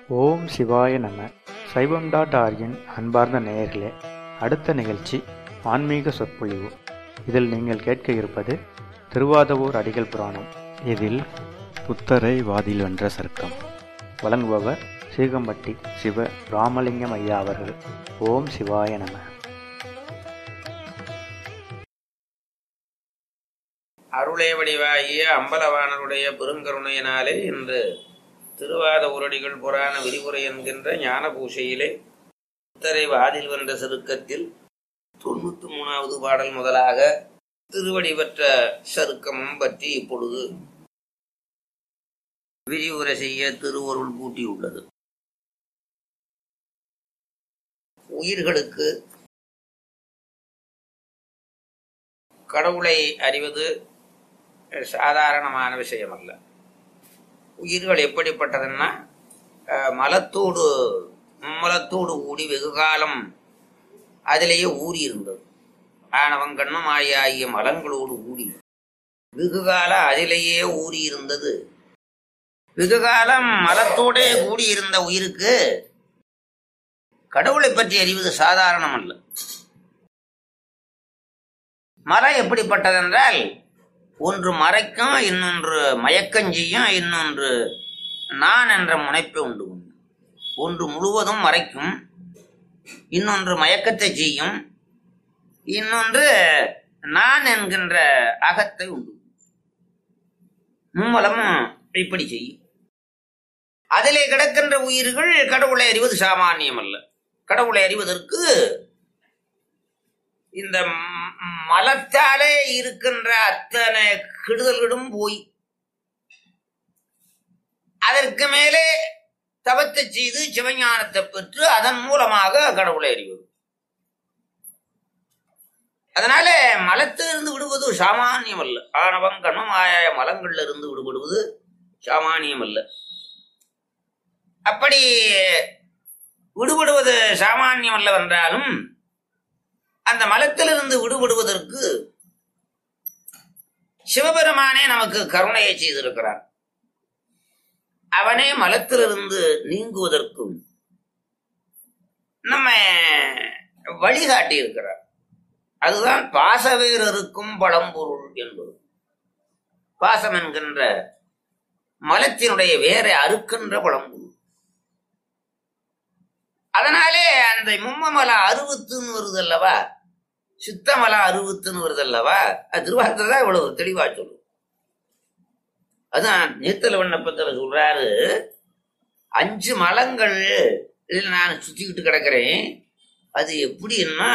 ஓம் சிவாய நம சைவம் டாட் ஆர்கின் அன்பார்ந்த நேயர்களே அடுத்த நிகழ்ச்சி ஆன்மீக சொற்பொழிவு இதில் நீங்கள் கேட்க இருப்பது திருவாதவூர் அடிகள் புராணம் இதில் புத்தரை வாதில் வென்ற சர்க்கம் வழங்குபவர் சீகம்பட்டி சிவ ராமலிங்கம் ஐயா அவர்கள் ஓம் சிவாய நம அருளே வடிவாகிய அம்பலவாணருடைய பெருங்கருணையினாலே இன்று திருவாத உரடிகள் புராண விரிவுரை என்கின்ற ஞான பூசையிலே புத்தரை வாதில் வென்ற சருக்கத்தில் தொண்ணூத்தி மூணாவது பாடல் முதலாக திருவடி பெற்ற சருக்கமும் பற்றி இப்பொழுது விரிவுரை செய்ய திருவருள் கூட்டியுள்ளது உயிர்களுக்கு கடவுளை அறிவது சாதாரணமான விஷயம் அல்ல உயிர்கள் எப்படிப்பட்டதுன்னா அஹ், மலத்தோடு மலத்தோடு ஊடி வெகு காலம் அதிலேயே ஊறி இருந்தது ஆணவம் கண்ணும் ஆகிய மலங்களோடு ஊடி வெகு காலம் அதிலேயே ஊறி இருந்தது வெகு காலம் மலத்தோடே கூடி இருந்த உயிருக்கு கடவுளை பற்றி அறிவது சாதாரணம் அல்ல மரம் எப்படிப்பட்டதென்றால் ஒன்று மறைக்கும் இன்னொன்று மயக்கம் செய்யும் இன்னொன்று நான் என்ற முனைப்பை உண்டு பண்ணும். ஒன்று முழுவதும் மறைக்கும் இன்னொன்று மயக்கத்தை செய்யும் இன்னொன்று நான் என்கின்ற அகத்தை உண்டு பண்ணும். மும்மலமும் இப்படி செய்யும் அதிலே கிடக்கின்ற உயிர்கள் கடவுளை அறிவது சாமானியம் அல்ல கடவுளை அறிவதற்கு இந்த ம- மலத்தாலே இருக்கின்ற அத்தனை கெடுதல்களும் போய் அதற்கு மேலே தவத்தை செய்து சிவஞானத்தை பெற்று அதன் மூலமாக கடவுளை அறிவது அதனால மலத்திலிருந்து விடுவது சாமானியம் அல்ல ஆணவம் கண்மம் ஆய மலங்கள்ல இருந்து விடுபடுவது சாமானியம் அல்ல அப்படி விடுபடுவது சாமானியம் அல்லவென்றாலும் அந்த மலத்திலிருந்து விடுபடுவதற்கு சிவபெருமானே நமக்கு கருணையை செய்திருக்கிறார் அவனே மலத்திலிருந்து நீங்குவதற்கும் நம்ம வழிகாட்டி இருக்கிறார் அதுதான் பாசவேரருக்கும் பழம்பொருள் என்பது பாசம் என்கின்ற மலத்தினுடைய வேரை அறுக்கின்ற பழம்பொருள் அதனாலே அந்த மும்மமல அருவத்துன்னு வருது அல்லவா சித்தமல அருவத்துன்னு வருது அல்லவா அது திருவாரத்துல தான் இவ்வளவு தெளிவா சொல்லும் அதான் நீத்தல விண்ணப்பத்துல சொல்றாரு அஞ்சு மலங்கள் இதில் நான் சுத்திக்கிட்டு கிடக்கிறேன் அது எப்படின்னா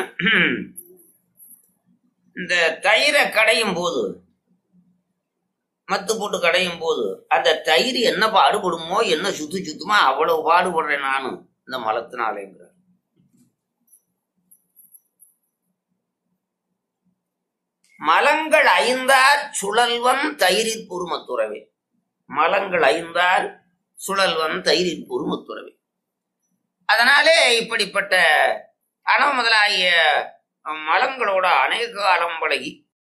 இந்த தயிரை கடையும் போது மத்து போட்டு கடையும் போது அந்த தயிர் என்ன பாடுபடுமோ என்ன சுத்து சுத்துமோ அவ்வளவு பாடுபடுறேன் நானும் இந்த மலத்தினாலேங்கிறார் மலங்கள் ஐந்தார் சுழல்வன் தயிரிற் பொறுமத்துறவே மலங்கள் ஐந்தார் சுழல்வன் தயிரிற் பொறுமத்துறவே அதனாலே இப்படிப்பட்ட அணவு முதலாகிய மலங்களோட அநேக காலம் பழகி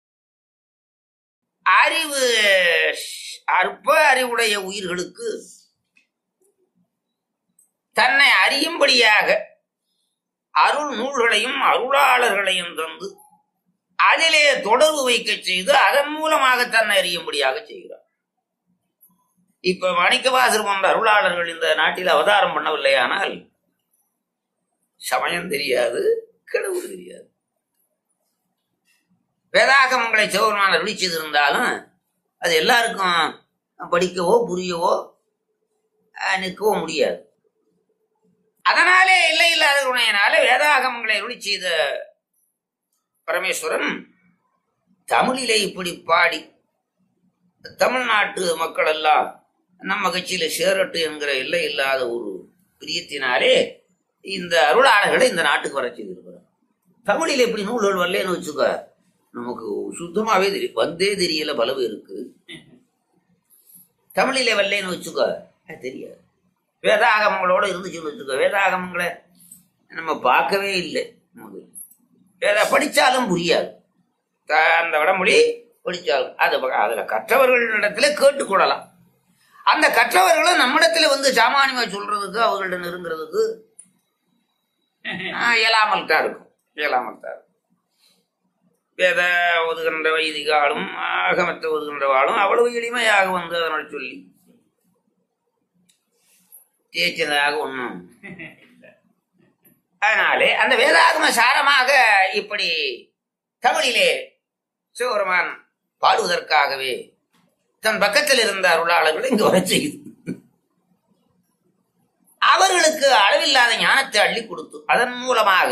அறிவு அற்ப அறிவுடைய உயிர்களுக்கு தன்னை அறியும்படியாக அருள் நூல்களையும் அருளாளர்களையும் தந்து அதிலே தொடர்பு வைக்க செய்து அதன் மூலமாக தன்னை அறியும்படியாக செய்கிறார் இப்ப மாணிக்கவாசர் போன்ற அருளாளர்கள் இந்த நாட்டில் அவதாரம் பண்ணவில்லையானால் சமயம் தெரியாது கடவுள் தெரியாது வேதாகமங்களை சிவபெருமான அருளி செய்திருந்தாலும் அது எல்லாருக்கும் படிக்கவோ புரியவோ அஹ், நிற்கவோ முடியாது அதனாலே இல்லை இல்லாத உணையினாலே வேதாகமங்களை அருளி செய்த பரமேஸ்வரன் தமிழிலே இப்படி பாடி தமிழ்நாட்டு மக்கள் எல்லாம் நம்ம கட்சியில சேரட்டு என்கிற எல்லை இல்லாத ஒரு பிரியத்தினாலே இந்த அருளாளர்களை இந்த நாட்டுக்கு வர செய்திருக்கிறார் தமிழில் எப்படி நூல்கள் வரலன்னு வச்சுக்க நமக்கு சுத்தமாவே தெரியும் வந்தே தெரியல பலவு இருக்கு தமிழிலே வரலன்னு வச்சுக்க அது தெரியாது வேதாகமங்களோட இருந்துச்சுன்னு வச்சுக்கோ வேதாகமங்களை நம்ம பார்க்கவே இல்லை முதல்ல வேத படிச்சாலும் புரியாது த- அந்த வடமொழி படிச்சாலும் அது ப- அதுல கற்றவர்களிடத்துல கேட்டுக்கொள்ளலாம் அந்த கற்றவர்களும் நம்மிடத்துல வந்து சாமானியமா சொல்றதுக்கு அவர்கள்ட்ட நெருங்கிறதுக்கு ஆஹ், இயலாமல் தான் இருக்கும் இயலாமல் தான் இருக்கும் வேத ஒதுகின்ற வைதிகாலும் ஆகமத்தை ஒதுகின்றவாளும் அவ்வளவு எளிமையாக வந்து அதனால் சொல்லி தேய்ச்சதாக ஒன்றும் அதனாலே அந்த வேதாகம சாரமாக இப்படி தமிழிலே சிவபெருமான் பாடுவதற்காகவே தன் பக்கத்தில் இருந்த அருளாளர்கள் இங்கு வர செய்து அவர்களுக்கு அளவில்லாத ஞானத்தை அள்ளி கொடுத்து அதன் மூலமாக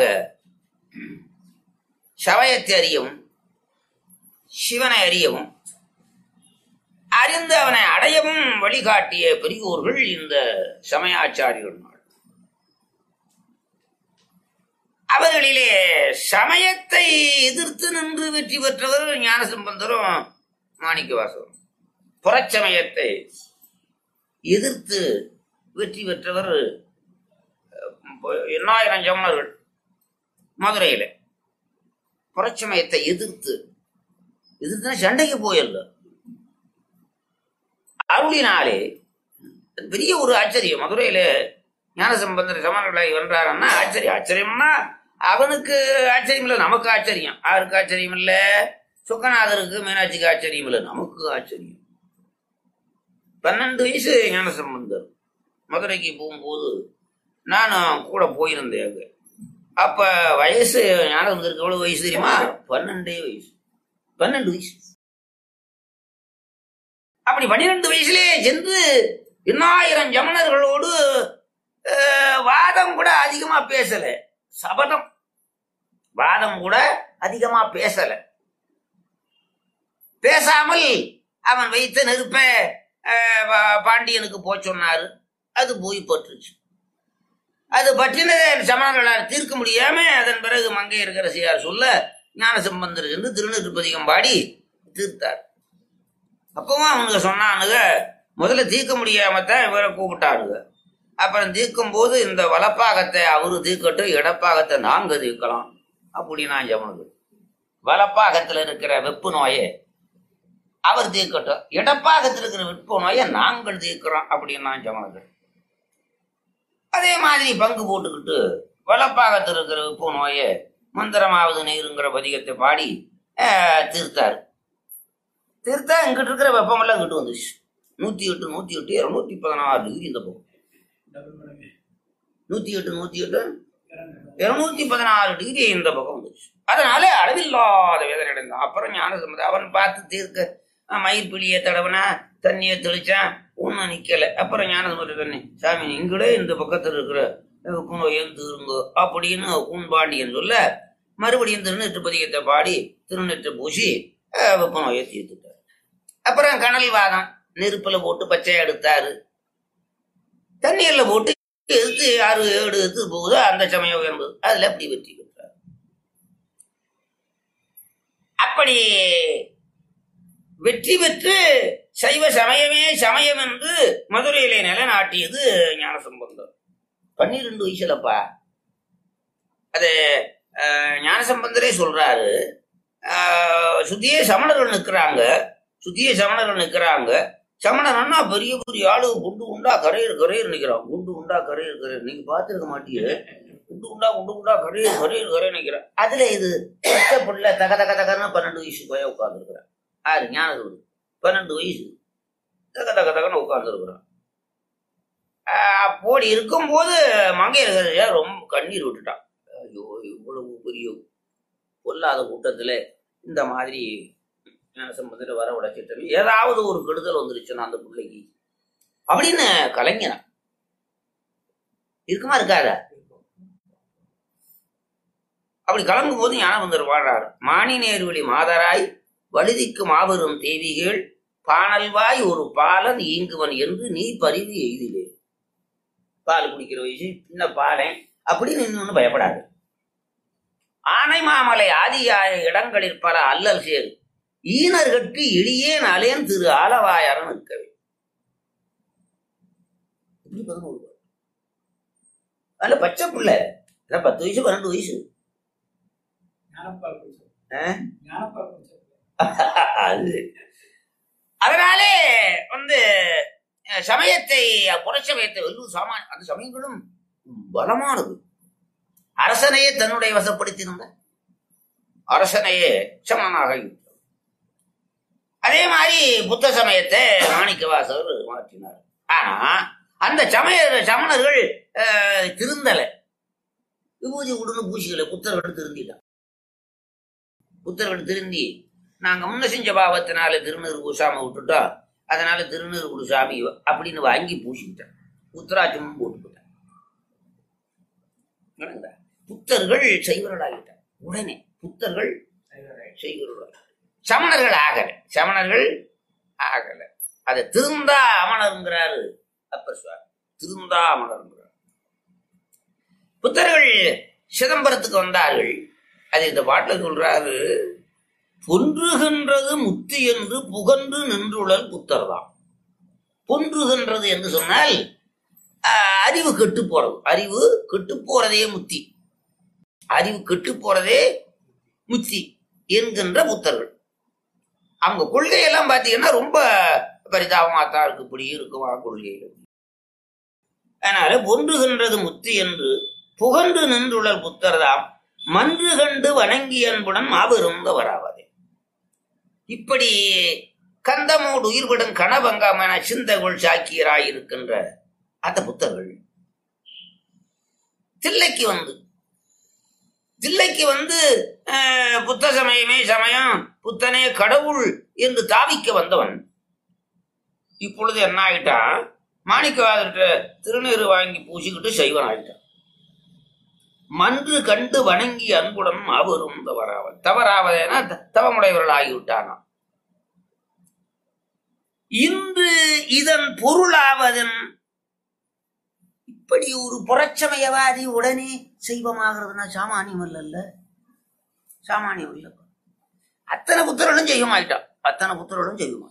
சமயத்தை அறியவும் சிவனை அறியவும் அறிந்து அவனை அடையவும் வழிகாட்டிய பெரியோர்கள் இந்த சமயாச்சாரியர்கள் அவர்களிலே சமயத்தை எதிர்த்து நின்று வெற்றி பெற்றவர் ஞானசம்பந்தரும் மாணிக்கவாசகரும் புறச்சமயத்தை எதிர்த்து வெற்றி பெற்றவர் அஹ், எண்ணாயிரம் ஜமனர்கள் மதுரையில புறச்சமயத்தை எதிர்த்து எதிர்த்து சண்டைக்கு போயல்ல அருளினாலே அது பெரிய ஒரு ஆச்சரியம் மதுரையில ஞானசம்பந்தர் சமணர்களை வென்றாருன்னா ஆச்சரியம் ஆச்சரியம்னா அவனுக்கு ஆச்சரியம் இல்லை நமக்கு ஆச்சரியம் யாருக்கு ஆச்சரியம் இல்லை சுக்கநாதருக்கு மீனாட்சிக்கு ஆச்சரியம் இல்லை நமக்கு ஆச்சரியம் பன்னெண்டு வயசு ஞானசம்பந்தர் மதுரைக்கு போகும்போது நானும் கூட போயிருந்தேன் அங்க அப்ப வயசு ஞானசம்பந்தருக்கு எவ்வளவு வயசு தெரியுமா பன்னெண்டே வயசு பன்னெண்டு வயசு அப்படி பன்னிரெண்டு வயசுலே சென்று எண்ணாயிரம் ஜமனர்களோடு அஹ், வாதம் கூட அதிகமா பேசல சபதம் வாதம் கூட அதிகமா பேசல பேசாமல் அவன் வைத்த நெருப்ப அஹ், பா- பாண்டியனுக்கு போய் சொன்னாரு அது போய் பற்றுச்சு அது பற்றின சமணங்களால் தீர்க்க முடியாம அதன் பிறகு மங்கை இருக்கிற சியார் சொல்ல ஞான சம்பந்தர் சென்று திருநெருப்பதிகம் பாடி தீர்த்தார் அப்பவும் அவனுங்க சொன்னானுங்க முதல்ல தீர்க்க முடியாமத்தான் இவரை கூப்பிட்டாருங்க அப்புறம் தீர்க்கும் போது இந்த வலப்பாகத்தை அவரு தீர்க்கட்டும் இடப்பாகத்தை நாங்க தீர்க்கலாம் அப்படின்னா ஜமனுக்கு வலப்பாகத்துல இருக்கிற வெப்பு நோயை அவர் தீர்க்கட்டும் இடப்பாகத்தில் இருக்கிற வெப்பு நோயை நாங்கள் தீர்க்கிறோம் அப்படின்னா ஜமனுக்கு அதே மாதிரி பங்கு போட்டுக்கிட்டு வலப்பாகத்தில் இருக்கிற வெப்பு நோயை மந்திரமாவது நீருங்கிற பதிகத்தை பாடி ஆஹ், தீர்த்தாரு தீர்த்தா இங்கிட்டு இருக்கிற வெப்பமெல்லாம் இங்கிட்டு வந்துச்சு நூத்தி எட்டு நூத்தி எட்டு இருநூத்தி பதினாறு டிகிரி இந்த பக்கம் நூத்தி எட்டு நூத்தி எட்டு இருநூத்தி பதினாறு டிகிரி இந்த பக்கம் வந்துச்சு அதனால அளவில்லாத வேதனை அடைந்தான் அப்புறம் ஞான சம்பந்தம் அவன் பார்த்து தீர்க்க அஹ், மயிர் பிளிய தடவனா தண்ணியை தெளிச்சான் ஒன்றும் நிக்கல அப்புறம் ஞான சம்பந்தம் தண்ணி சாமி நீங்களே இந்த பக்கத்துல இருக்கிற நோயம் தீருங்க அப்படின்னு கூன்பாண்டியன் சொல்ல மறுபடியும் திருநெற்று பதிகத்தை பாடி திருநெற்று பூசி அஹ், வெப்ப நோயை தீர்த்துட்டார் அப்புறம் கனல் வாதம் நெருப்புல போட்டு பச்சையா எடுத்தாரு தண்ணீர்ல போட்டு எடுத்து யாரு ஏடு எடுத்து போகுதோ அந்த சமயம் உயர்ந்தது அதுல அப்படி வெற்றி பெற்றார் அப்படி வெற்றி பெற்று சைவ சமயமே சமயம் என்று மதுரையிலே நிலைநாட்டியது ஞானசம்பந்தர் பன்னிரெண்டு வயசுலப்பா அது அஹ், ஞானசம்பந்தரே சொல்றாரு அஹ், சுத்தியே சமணர்கள் நிற்கிறாங்க சுத்தியே சமணர்கள் நிற்கிறாங்க சமணன்னா பெரிய பெரிய ஆளு குண்டு உண்டா கரையர் கரையர் நிக்கிறான் குண்டு உண்டா கரையர் கரையர் நீங்க பார்த்திருக்க மாட்டியே குண்டு உண்டா குண்டு உண்டா கரையர் கரையர் கரையர் நிக்கிறான் அதுல இது பச்சை புள்ள தக தக தகன்னு பன்னெண்டு வயசு போய் உட்கார்ந்துருக்கிறான் யாரு ஞானகுரு பன்னெண்டு வயசு தக தக தகன்னு உட்கார்ந்துருக்கிறான் அப்படி இருக்கும்போது மங்கையர் ரொம்ப கண்ணீர் விட்டுட்டான் ஐயோ இவ்வளவு பெரிய பொல்லாத கூட்டத்துல இந்த மாதிரி சம்பந்தத்தை வர உடைச்சிட்டு ஏதாவது ஒரு கெடுதல் வந்துருச்சுன்னா அந்த பிள்ளைக்கு அப்படின்னு கலைஞனான் இருக்குமா இருக்காதா அப்படி கலங்கும் போது ஞானவந்தர் வாழ்றார் மானி நேர்வழி மாதராய் வழுதிக்கு மாபெரும் தேவிகள் பானல்வாய் ஒரு பாலன் ஈங்குவன் என்று நீ பரிவு எய்திலே பால் குடிக்கிற வயசு சின்ன பாலன் அப்படின்னு இன்னொன்னு பயப்படாது ஆனை மாமலை ஆதியாய இடங்களில் பல அல்லல் சேரு ஈனர்கட்கு எளியேன் அலேன் திரு ஆலவாயாரன் இருக்கவே இப்படி பதினோரு பேர். அதுல பச்சை பிள்ளை அதான் பத்து வயசு பன்னெண்டு வயசு ஆ? அது அதனாலே வந்து அஹ், சமயத்தை புறச்சமயத்தை வெல்லும் சாமா அந்த சமயங்களும் பலமானது அரசனையே தன்னுடைய வசப்படுத்தியிருந்த அரசனையே சமனாக இருந்தார். அதே மாதிரி புத்த சமயத்தை மாணிக்கவாசகர் மாற்றினார் ஆனா அந்த சமய சமணர்கள் அஹ், திருந்தலை விபூதி உடனே பூசிகளை புத்தர்கள் திருந்திட்டான் புத்தர்கள் திருந்தி நாங்க முன்ன செஞ்ச பாவத்தினால திருநீர் பூசாம விட்டுட்டோம் அதனால திருநீர் குருசாமி அப்படின்னு வாங்கி பூசிக்கிட்டான் உத்தராட்சமும் போட்டு போட்டான் விளங்குதா? புத்தர்கள் செய்வர்களாகிட்டார் உடனே புத்தர்கள் செய்வர்கள் சமணர்கள் ஆகல சமணர்கள் ஆகல அதை திருந்தா அமணருங்கிறாரு அப்பர் சுவாமி திருந்தா அமணருங்கிறார் புத்தர்கள் சிதம்பரத்துக்கு வந்தார்கள் அது இந்த பாட்டுல சொல்றாரு பொன்றுகின்றது முத்து என்று புகன்று நின்றுழல் புத்தர்தான் பொன்றுகின்றது என்று சொன்னால் ஆஹ், அறிவு கெட்டு போறது அறிவு கெட்டு போறதே முத்தி அறிவு கெட்டு போறதே முத்தி என்கின்ற புத்தர்கள் அவங்க கொள்கையெல்லாம் பார்த்தீங்கன்னா ரொம்ப பரிதாபமாக தான் இருக்கு இப்படி இருக்குமா கொள்கைகள் அதனால பொன்றுகின்றது முத்தி என்று புகன்று நின்றுழல் புத்தர்தாம் மன்று கண்டு வணங்கி அன்புடன் மாபெருங்க வராவதே இப்படி கந்தமோடு உயிர்படும் கணபங்கமான சிந்தகுள் சாக்கியராய் இருக்கின்ற அந்த புத்தர்கள் தில்லைக்கு வந்து தில்லைக்கு வந்து அஹ், புத்த சமயமே சமயம் புத்தனே கடவுள் என்று தாவிக்க வந்தவன் இப்பொழுது என்ன ஆயிட்டான் மாணிக்கவாதர்கிட்ட திருநீறு வாங்கி பூசிக்கிட்டு செய்வன் ஆயிட்டான் மன்று கண்டு வணங்கி அன்புடன் அவரும் தவறாவல் தவறாவதேனா த- தவமுடையவர்கள் ஆகிவிட்டானா இன்று இதன் பொருளாவதன் இப்படி ஒரு புறச்சமயவாதி உடனே செய்வமாகிறதுனா சாமானியம் இல்லல்ல சாமானியம் இல்ல அத்தனை புத்தர்களும் செய்வமாயிட்டான் அத்தனை புத்தர்களும் செய்வமாயிட்டான்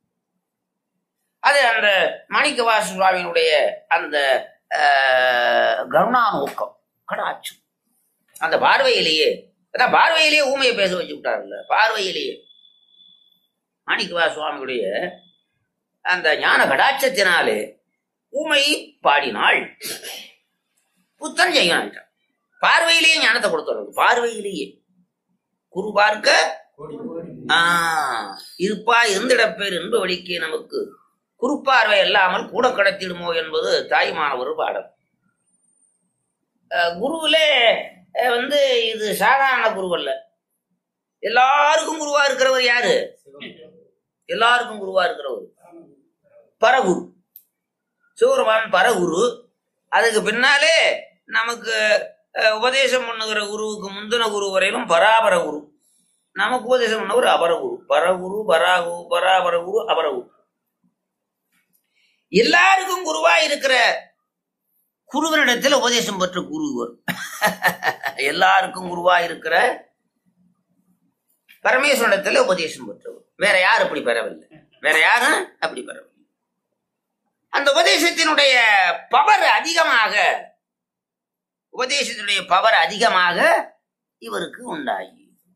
அது அந்த மாணிக்கவாச சுவாமியினுடைய அந்த ஆஹ், கருணா நோக்கம் கடாட்சம் அந்த பார்வையிலேயே அதான் பார்வையிலேயே ஊமையை பேச வச்சு விட்டாருல்ல பார்வையிலேயே மாணிக்கவாச சுவாமியுடைய அந்த ஞான கடாட்சத்தினாலே ஊமை பாடினாள் புத்தன் செய்யணும் பார்வையிலேயே ஞானத்தை கொடுத்துறது பார்வையிலேயே குரு பார்க்க ஆ, இருப்பா இருந்திடப்பேர் என்ப வழிக்கு நமக்கு குறுப்பார்வை அல்லாமல் கூட கடத்திடுமோ என்பது தாய்மானவர் பாடல் அஹ், குருவிலே அஹ், வந்து இது சாதாரண குரு அல்ல எல்லாருக்கும் குருவா இருக்கிறவர் யாரு எல்லாருக்கும் குருவா இருக்கிறவர் பரகுரு சிவருமான் பரகுரு அதுக்கு பின்னாலே நமக்கு அஹ், உபதேசம் பண்ணுகிற குருவுக்கு முந்தின குரு வரையிலும் பராபர குரு நமக்கு உபதேசம் பண்ணவர் அபரகுரு பரகுரு பராகு பராபர குரு அபரகுரு எல்லாருக்கும் குருவா இருக்கிற குருவனிடத்தில் உபதேசம் பெற்ற குரு இவர் எல்லாருக்கும் குருவா இருக்கிற பரமேஸ்வரனிடத்தில் உபதேசம் பெற்றவர் வேற யாரும் அப்படி பெறவில்லை வேற யாரும் அப்படி பெறவில்லை அந்த உபதேசத்தினுடைய பவர் அதிகமாக உபதேசத்தினுடைய பவர் அதிகமாக இவருக்கு உண்டாகி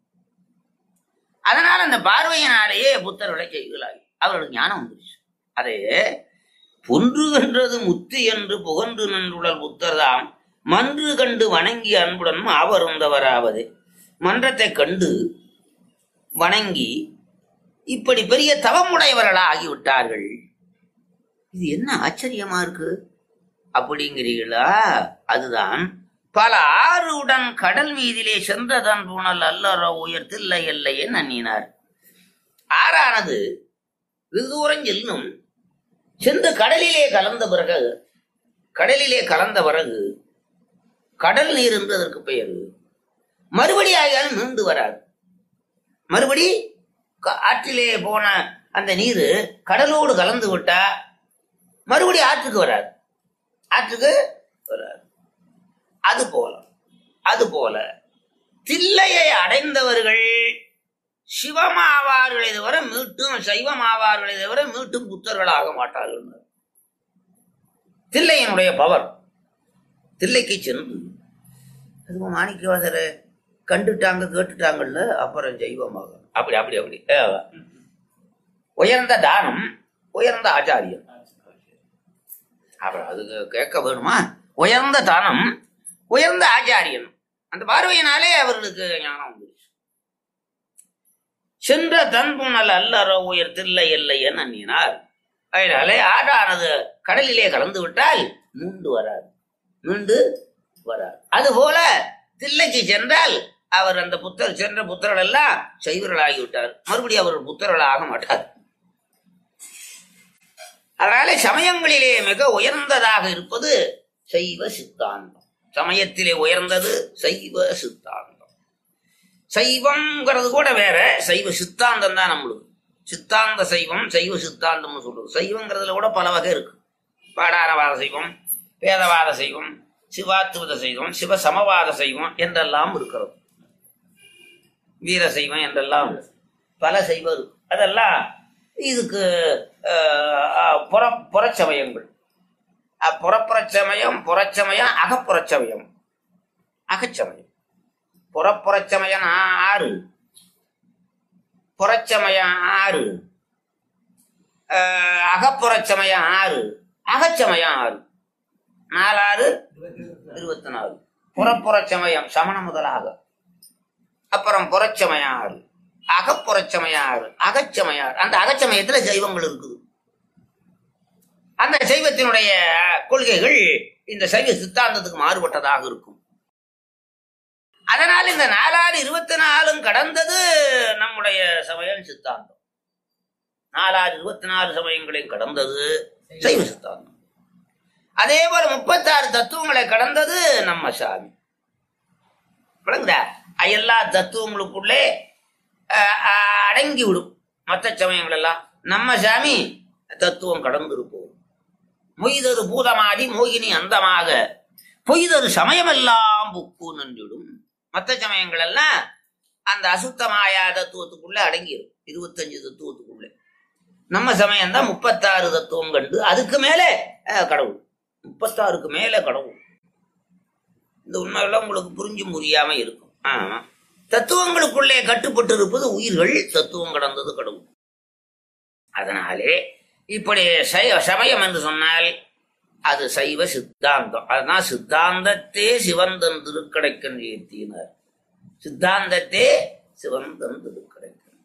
அதனால அந்த பார்வையினாலேயே புத்தர்களை செய்களாகி அவர்களுக்கு ஞானம் வந்துருச்சு அதே பொன்றுகின்றது முத்து என்று புகன்று நின்றுடல் புத்தர்தாம் மன்று கண்டு வணங்கி அன்புடன் ஆவருந்தவராவது மன்றத்தை கண்டு வணங்கி இப்படி பெரிய தவமுடையவர்களா ஆகிவிட்டார்கள் இது என்ன ஆச்சரியமா இருக்கு அப்படிங்கிறீங்களா அதுதான் பல ஆறுடன் கடல் மீதிலே சென்றதன் புனல் அல்லற உயர் தில்லை எல்லையே நன்னினார் ஆறானது வெகு தூரம் செல்லும் சென்று கடலிலே கலந்த பிறகு கடலிலே கலந்த பிறகு கடல் நீர் என்று அதற்கு பெயர் மறுபடி ஆகியாலும் மீண்டு வராது மறுபடி க- ஆற்றிலே போன அந்த நீர் கடலோடு கலந்து விட்டா மறுபடி ஆற்றுக்கு வராது ஆற்றுக்கு வராது அது போல அது போல தில்லையை அடைந்தவர்கள் சிவமாவார்களை தவிர மீட்டும் சைவமாவார்களை தவிர மீட்டும் புத்தர்களாக மாட்டார்கள் தில்லையினுடைய பவர் தில்லைக்கு சென்று அதுவும் மாணிக்கவாசரை கண்டுட்டாங்க கேட்டுட்டாங்கல்ல அப்புறம் ஜெய்வமாக அப்படி அப்படி அப்படி ஏ, உயர்ந்த தானம் உயர்ந்த ஆச்சாரியம் அவர் அதுக்கு கேட்க வேணுமா உயர்ந்த தானம் உயர்ந்த ஆச்சாரியன் அந்த பார்வையினாலே அவர்களுக்கு ஞானம் வந்துருச்சு சென்ற தன்புணல் அல்லற உயர் தில்லை இல்லை என எண்ணினார் அதனாலே ஆடானது கடலிலே கலந்து விட்டால் மீண்டு வராது மீண்டு வராது அதுபோல தில்லைக்கு சென்றால் அவர் அந்த புத்தர் சென்ற புத்தர்கள் எல்லாம் செய்வர்களாகி விட்டார் மறுபடியும் அவர் புத்தர்கள் ஆக மாட்டார் அதனால சமயங்களிலே மிக உயர்ந்ததாக இருப்பது சைவ சித்தாந்தம் சமயத்திலே உயர்ந்தது சைவ சித்தாந்தம் சைவம்ங்கிறது கூட வேற சைவ சித்தாந்தம் தான் நம்மளுக்கு சித்தாந்த சைவம் சைவ சித்தாந்தம்னு சொல்றது சைவங்கிறதுல கூட பல வகை இருக்கு பாடாரவாத சைவம் வேதவாத சைவம் சிவாத்துவத சைவம் சிவ சமவாத சைவம் என்றெல்லாம் இருக்கிறது வீர சைவம் என்றெல்லாம் பல சைவம் இருக்கு அதெல்லாம் இதுக்கு அஹ், அஹ், புற புறச்சமயங்கள் அஹ், புறப்புறச்சமயம் புறச்சமயம் அகப்புறச்சமயம் அகச்சமயம் புறப்புறச்சமயம் ஆ- ஆறு புறச்சமயம் ஆறு அஹ், அகப்புறச்சமயம் ஆறு அகச்சமயம் ஆறு நாலாறு இருபத்தி நாலு புறப்புறச்சமயம் சமணம் முதலாக அப்புறம் புறச்சமயம் ஆறு அகப்புறச்சமயம் ஆறு அகச்சமயம் ஆறு அந்த அகச்சமயத்துல சைவங்கள் இருக்குது அந்த சைவத்தினுடைய கொள்கைகள் இந்த சைவ சித்தாந்தத்துக்கு மாறுபட்டதாக இருக்கும் அதனால் இந்த நாலாறு இருபத்தி நாலும் கடந்தது நம்முடைய சமயம் சித்தாந்தம் நாலாறு இருபத்தி நாலு சமயங்களையும் கடந்தது சைவ சித்தாந்தம் அதே போல முப்பத்தாறு தத்துவங்களை கடந்தது நம்ம சாமி விளங்குதா எல்லா தத்துவங்களுக்குள்ளே அஹ், அஹ், அடங்கி விடும் மற்ற சமயங்கள் எல்லாம் நம்ம சாமி தத்துவம் கடந்து இருப்போம் மொய்தரு பூதமாடி மோகினி அந்தமாக பொய்தரு சமயமெல்லாம் புக்கு நன்றிடும் மற்ற சமயங்கள் எல்லாம் அந்த அசுத்தமாயா தத்துவத்துக்குள்ள அடங்கிடும் இருபத்தஞ்சு தத்துவத்துக்குள்ள நம்ம சமயம் தான் முப்பத்தாறு தத்துவம் கண்டு அதுக்கு மேலே அஹ், கடவுள் முப்பத்தாறுக்கு மேலே கடவுள் இந்த உண்மையெல்லாம் உங்களுக்கு புரிஞ்சு புரியாம இருக்கும் ஆமா தத்துவங்களுக்குள்ளே கட்டுப்பட்டு இருப்பது உயிர்கள் தத்துவம் கடந்தது கடவுள் அதனாலே இப்படி சைவ சமயம் என்று சொன்னால் அது சைவ சித்தாந்தம் அதுதான் சித்தாந்தத்தே சிவந்தன் திருக்கடைக்கன் ஏத்தினார் சித்தாந்தத்தே சிவந்தன் திருக்கடைக்கன்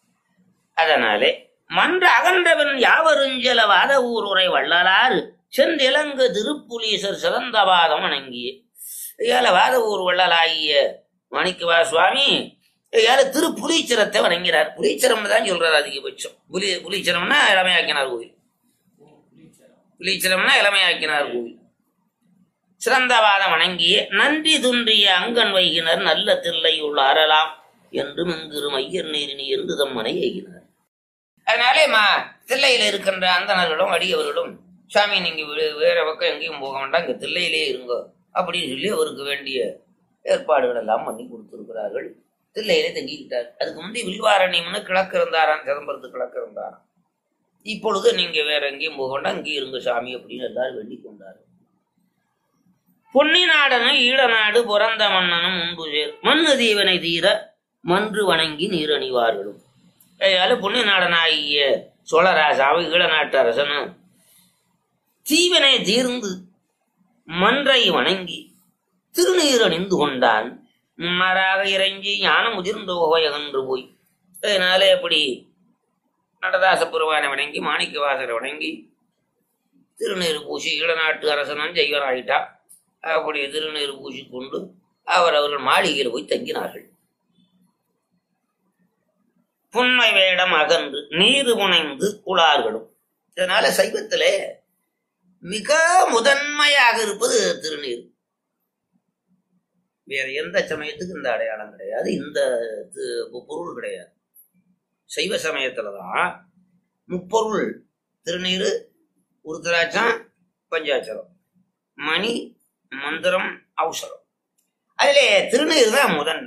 அதனாலே மன்ற அகன்றவன் யாவருஞ்சல வாத ஊருரை வள்ளலாறு செந்திலங்கு திருப்புலீசர் சிறந்தவாதம் வணங்கிய ஏல வாத ஊர் வள்ளலாகிய மாணிக்கவா சுவாமி ஏல திருப்புலீச்சரத்தை வணங்கிறார் புலீச்சரம்னு தான் சொல்றாரு அதிகபட்சம் புலி புலீச்சரம்னா இளமையாக்கினார் கோயில் புலீச்சரம்னா இளமையாக்கினார் கோயில் சிறந்தவாதம் வணங்கிய நன்றி துன்றிய அங்கன் வைகினர் நல்ல தில்லை உள்ள அறலாம் என்று மிங்கிரு மையர் நீரினி என்று தம்மனை எய்கினார் அதனாலே மா தில்லையில இருக்கின்ற அந்தணர்களும் அடியவர்களும் சாமி நீங்க வே- வேற பக்கம் எங்கேயும் போக வேண்டாம் இங்க தில்லையிலே இருங்க அப்படின்னு சொல்லி அவருக்கு வேண்டிய ஏற்பாடுகள் எல்லாம் பண்ணி கொடுத்திருக்கிறார்கள் தில்லையிலே தங்கிக்கிட்டார் அதுக்கு முந்தைய வில்வாரண்யம்னு கிழக்கு இருந்தாராம் சிதம்பரத்து கிழக்கு இருந்தாராம் இப்பொழுது நீங்க வேற எங்கேயும் போக வேண்டாம் இங்கே இருங்க சாமி அப்படின்னு எல்லாரும் வேண்டிக் கொண்டார்கள் பொன்னி நாடனும் ஈழநாடு பிறந்த மன்னனும் உண்டு சேர் மண்ணு தீவனை தீர மன்று வணங்கி நீரணிவார்களும் அதனால பொன்னி நாடனாகிய சோழராசாவை ஈழநாட்டு அரசனும் தீவனை தீர்ந்து மன்றை வணங்கி திருநீர் அணிந்து கொண்டான் முன்னராக இறங்கி ஞானம் முதிர்ந்த ஓவை அகன்று போய் அதனால எப்படி நடதாச பெருவானை வணங்கி மாணிக்கவாசரை வணங்கி திருநீர் பூசி ஈழநாட்டு அரசனும் செய்வனாயிட்டா அப்படி திருநீர் பூசிக்கொண்டு அவர் அவர்கள் மாளிகையில் போய் தங்கினார்கள் புன்மை வேடம் அகன்று நீர் புனைந்து உளார்களும் இதனால சைவத்திலே மிக முதன்மையாக இருப்பது திருநீர் வேற எந்த சமயத்துக்கு இந்த அடையாளம் கிடையாது இந்த து- பொருள் கிடையாது சைவ சமயத்துலதான் முப்பொருள் திருநீர் உருத்தராட்சம் பஞ்சாட்சரம் மணி மந்திரம் அவசரம் அதிலே திருநீர் தான் முதன்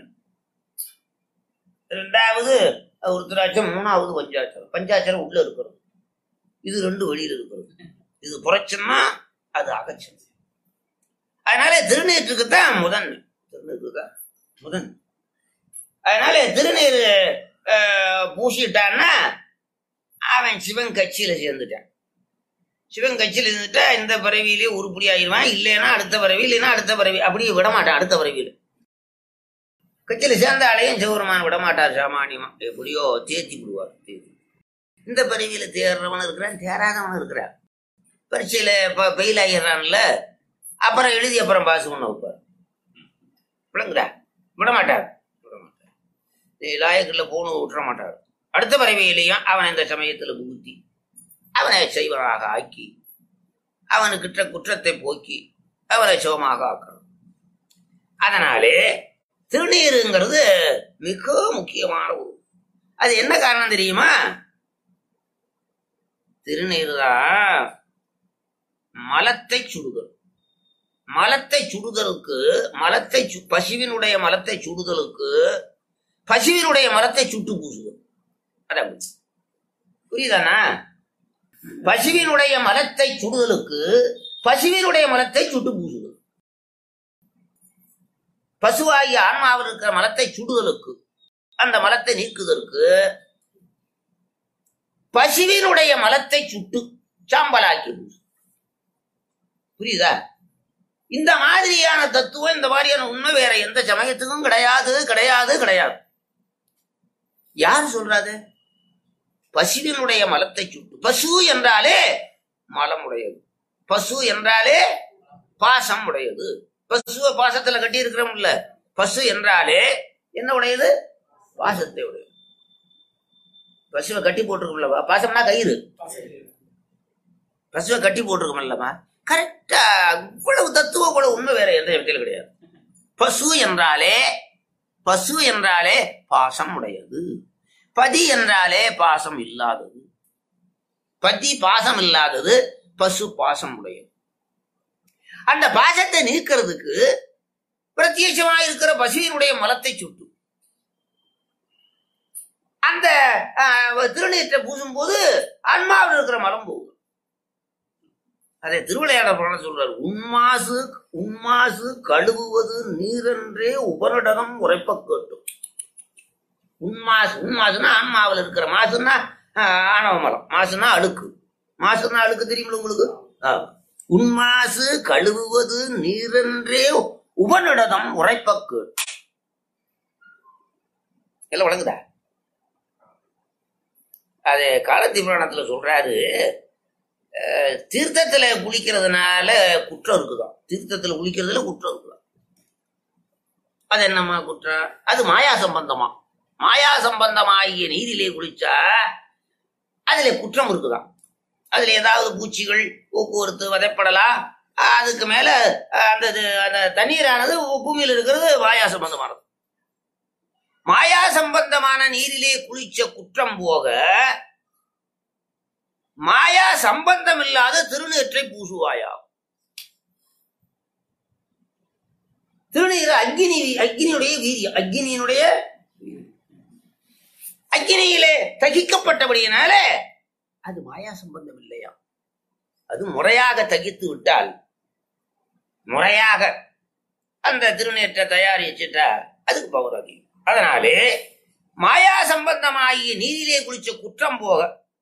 ரெண்டாவது உருத்தராட்சம் மூணாவது பஞ்சாட்சரம் பஞ்சாட்சரம் உள்ள இருக்கிறது இது ரெண்டு வெளியில இருக்கிறது இது புரட்சம்னா அது அகச்சம் அதனால திருநீற்றுக்கு தான் முதன் திருநீருக்கு தான் முதன் அதனால திருநீர் அஹ், பூசிட்டான்னா அவன் சிவன் கட்சியில சேர்ந்துட்டான் சிவன் கட்சியில் இருந்துட்டா இந்த பிறவியிலே உருப்படி ஆயிடுவான் இல்லைன்னா அடுத்த பிறவி இல்லைன்னா அடுத்த பிறவி அப்படியே விட மாட்டான் அடுத்த பிறவியில் கட்சியில் சேர்ந்த ஆளையும் சிவபெருமான் விட மாட்டார் சாமானியமா எப்படியோ தேத்தி விடுவார் தேத்தி இந்த பிறவியில தேர்றவன் இருக்கிறான் தேராதவன் இருக்கிறான் பரீட்சையில இப்போ ஃபெயில் ஆகிடுறான்ல அப்புறம் எழுதி அப்புறம் பாஸ் பண்ண வைப்பார் விளங்குதா விட மாட்டார் விட மாட்டார் நீ லாயக்கில் போகணும் விட்டுற மாட்டார் அடுத்த பறவையிலையும் அவன் இந்த சமயத்தில் புகுத்தி அவனை செய்வனாக ஆக்கி அவனுக்கிட்ட குற்றத்தை போக்கி அவனை சிவமாக ஆக்கணும் அதனாலே திருநீருங்கிறது மிக முக்கியமான ஒரு அது என்ன காரணம் தெரியுமா திருநீர் தான் மலத்தை சுடுதல் மலத்தை சுடுதலுக்கு மலத்தை சு- பசுவினுடைய மலத்தை சுடுதலுக்கு பசுவினுடைய மலத்தை சுட்டு பூசுதல் அதான் புரியுதானா பசுவினுடைய மலத்தை சுடுதலுக்கு பசுவினுடைய மலத்தை சுட்டு பூசுதல் பசுவாகிய ஆன்மாவில் இருக்கிற மலத்தை சுடுதலுக்கு அந்த மலத்தை நீக்குதலுக்கு பசுவினுடைய மலத்தை சுட்டு சாம்பலாக்கி பூசு. புரியுதா இந்த மாதிரியான தத்துவம் இந்த மாதிரியான உண்மை வேற எந்த சமயத்துக்கும் கிடையாது கிடையாது கிடையாது யார் சொல்றாது பசுவினுடைய மலத்தை சுட்டு பசு என்றாலே மலம் உடையது பசு என்றாலே பாசம் உடையது பசுவை பாசத்துல கட்டி இருக்கிறோம்ல பசு என்றாலே என்ன உடையது பாசத்தை உடையது பசுவை கட்டி போட்டிருக்கோம்லவா பாசம்னா கயிறு பசுவை கட்டி போட்டிருக்கோம்லவா கரெக்டா இவ்வளவு தத்துவம் இவ்வளவு உண்மை வேற எந்த இடத்திலும் கிடையாது பசு என்றாலே பசு என்றாலே பாசம் உடையது பதி என்றாலே பாசம் இல்லாதது பதி பாசம் இல்லாதது பசு பாசம் உடையது அந்த பாசத்தை நீக்கிறதுக்கு பிரத்யட்சமா இருக்கிற பசுவினுடைய மலத்தை சுட்டு அந்த ஆஹ், திருநீற்றை பூசும் போது ஆன்மாவில் இருக்கிற மலம் போகும் அதை திருவிளையாட புராணம் சொல்றாரு உன்மாசு உன்மாசு கழுவுவது நீரென்றே உபனிடகம் உரைப்ப கேட்டும் உன்மாசு உன்மாசுனா ஆன்மாவில் இருக்கிற மாசுன்னா ஆஹ், ஆணவ மலம் மாசுனா அழுக்கு மாசுனா அழுக்கு தெரியுமில்ல உங்களுக்கு ஆ. உன்மாசு கழுவுவது நீரென்றே உபனிடகம் உரைப்ப கேட்டும் எல்லாம் வழங்குதா அது காலத்தி புராணத்துல சொல்றாரு அஹ், தீர்த்தத்துல குளிக்கிறதுனால குற்றம் இருக்குதாம் தீர்த்தத்துல குளிக்கிறதுல குற்றம் இருக்குதாம் அது என்னம்மா குற்றம் அது மாயா சம்பந்தமா மாயா சம்பந்தமாகிய நீரிலே குளிச்சா அதுல குற்றம் இருக்குதாம் அதுல ஏதாவது பூச்சிகள் போக்குவரத்து வதைப்படலாம் அஹ், அதுக்கு மேல அஹ், அந்த இது- அந்த தண்ணீரானது பூமியில் இருக்கிறது மாயா சம்பந்தமானது மாயா சம்பந்தமான நீரிலே குளிச்ச குற்றம் போக மாயா சம்பந்தம் இல்லாத திருநீற்றை பூசுவாயா திருநீர் அக்னி அக்னியுடைய வீரியம் அக்னியினுடைய அக்னியிலே தகிக்கப்பட்டபடியினால அது மாயா சம்பந்தம் இல்லையா அது முறையாக தகித்து விட்டால் முறையாக அந்த திருநீற்றை தயாரிச்சுட்டா அதுக்கு பவர் அதிகம் அதனாலே மாயா சம்பந்தமாகிய நீரிலே குளிச்ச குற்றம் போக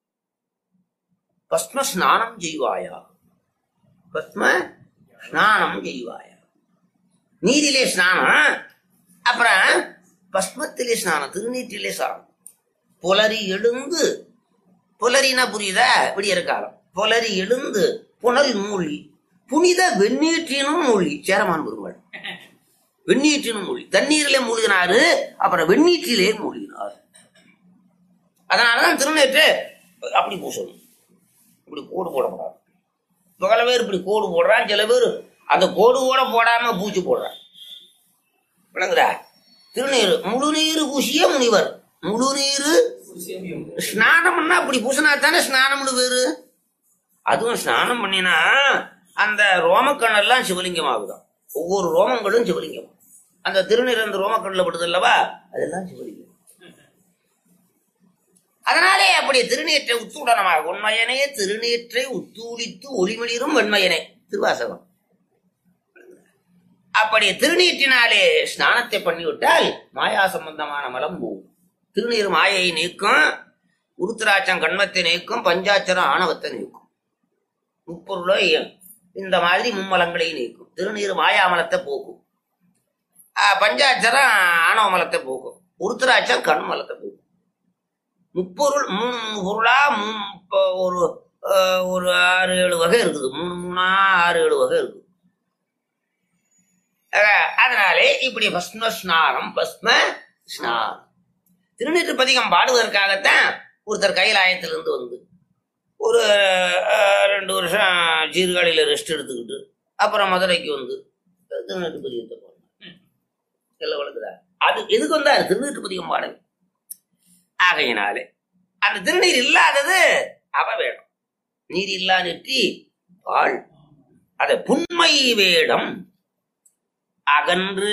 பஸ்ம ஸ்நானம் செய்வாயா பஸ்ம ஸ்நானம் செய்வாயா நீரிலே ஸ்நானம் அப்புறம் பஸ்மத்திலே ஸ்நானம் திருநீற்றிலே ஸ்நானம் புலரி எழுந்து புலரினா புரியுதா விடியற் காலம் புலரி எழுந்து புனல் மூழ்கி புனித வெந்நீற்றினும் மூழ்கி சேரமான் பெருமாள் வெந்நீற்றினும் மூழ்கி தண்ணீரிலே மூழ்கினாரு அப்புறம் வெந்நீற்றிலே மூழ்கினார் அதனாலதான் திருநீற்று அப்படி பூசணும் இப்படி கோடு போடக்கூடாது பல பேர் இப்படி கோடு போடுறான் சில பேர் அந்த கோடு கூட போடாம பூச்சி போடுறான் விளங்குதா திருநீர் முழு நீர் பூசிய முனிவர் முழு நீர் ஸ்நானம்னா அப்படி பூசினா தானே ஸ்நானம்னு பேரு அதுவும் ஸ்நானம் பண்ணினா அந்த ரோமக்கண்ணெல்லாம் சிவலிங்கம் ஆகுதாம் ஒவ்வொரு ரோமங்களும் சிவலிங்கம் அந்த திருநீர் அந்த ரோமக்கண்ணில் படுது அல்லவா அதெல்லாம் சிவலிங்கம் அதனாலே அப்படி திருநீற்றை உத்துடனமாக உண்மையனே திருநீற்றை உத்தூளித்து ஒளிமளிரும் வெண்மையனே திருவாசகம் அப்படி திருநீற்றினாலே ஸ்நானத்தை பண்ணிவிட்டால் மாயா சம்பந்தமான மலம் போகும் திருநீர் மாயையை நீக்கும் உருத்திராட்சம் கண்மத்தை நீக்கும் பஞ்சாட்சரம் ஆணவத்தை நீக்கும் முப்பொருளை இந்த மாதிரி மும்மலங்களையும் நீக்கும் திருநீர் மாயாமலத்தை போக்கும் ஆஹ் பஞ்சாட்சரம் ஆணவ மலத்தை போக்கும் உருத்திராட்சம் கண் மலத்தை போக்கும் முப்பொருள் மூணு பொருளா மூ- இப்போ ஒரு ஆஹ் ஒரு ஆறு ஏழு வகை இருக்குது மூணு மூணா ஆறு ஏழு வகை இருக்குது ஆஹ் அதனாலே இப்படி பஸ்ம ஸ்நானம் பஸ்ம ஸ்நானம் திருநீற்று பதிகம் பாடுவதற்காகத்தான் ஒருத்தர் கைலாயத்திலிருந்து வந்து ஒரு ஆஹ், ரெண்டு வருஷம் சீர்காழியில் ரெஸ்ட் எடுத்துக்கிட்டு அப்புறம் மதுரைக்கு வந்து திருநீற்று பதிகத்தை பாடினார் எல்லாம் வளர்க்குதா அது எதுக்கு வந்தார் திருநீற்று பதிகம் பாட ஆகையினாலே அந்த திருநீர் இல்லாதது அவ வேடம் நீர் இல்லா நெற்றி பால் அத புண்மை வேடம் அகன்று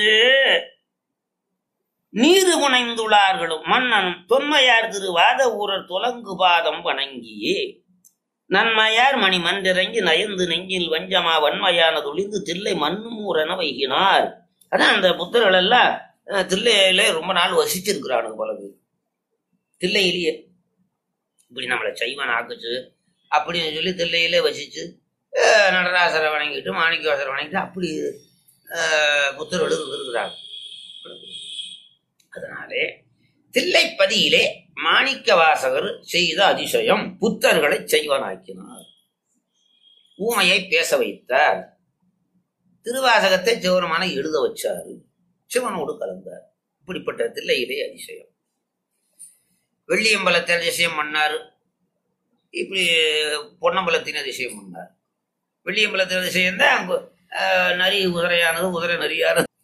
நீரு புனைந்துள்ளார்களும் மன்னனும் தொன்மையார் திருவாத ஊரர் தொலங்கு பாதம் வணங்கியே நன்மையார் மணி மன்றிறங்கி நயந்து நெஞ்சில் வஞ்சமா வன்மையான துளிந்து தில்லை மண்ணுமூரென வைகினார் அதான் அந்த புத்தர்கள் எல்லாம் அஹ், தில்லையில ரொம்ப நாள் வசிச்சிருக்கிறானுங்க போல பேர். தில்லையிலேயே இப்படி நம்மளை சைவன் ஆக்குச்சு அப்படின்னு சொல்லி தில்லையிலே வசிச்சு அஹ், நடராசரை வணங்கிட்டு மாணிக்கவாசரை வணங்கிட்டு அப்படி அஹ், புத்தர்கள் இருந்திருக்கிறாங்க அதனாலே தில்லைப்பதியிலே மாணிக்க வாசகர் செய்த அதிசயம் புத்தர்களை செய்வனாக்கினார் ஊமையை பேச வைத்தார் திருவாசகத்தை சிவருமான எழுத வச்சாரு சிவனோடு கலந்தார் இப்படிப்பட்ட தில்லையிலே அதிசயம் வெள்ளியம்பலத்தை அதிசயம் பண்ணாரு இப்படி பொன்னம்பலத்தின் அதிசயம் பண்ணார் வெள்ளியம்பலத்தின் அதிசயம் தான் அங்க, ஆஹ், நரி குதிரையானது குதிரை நரியானது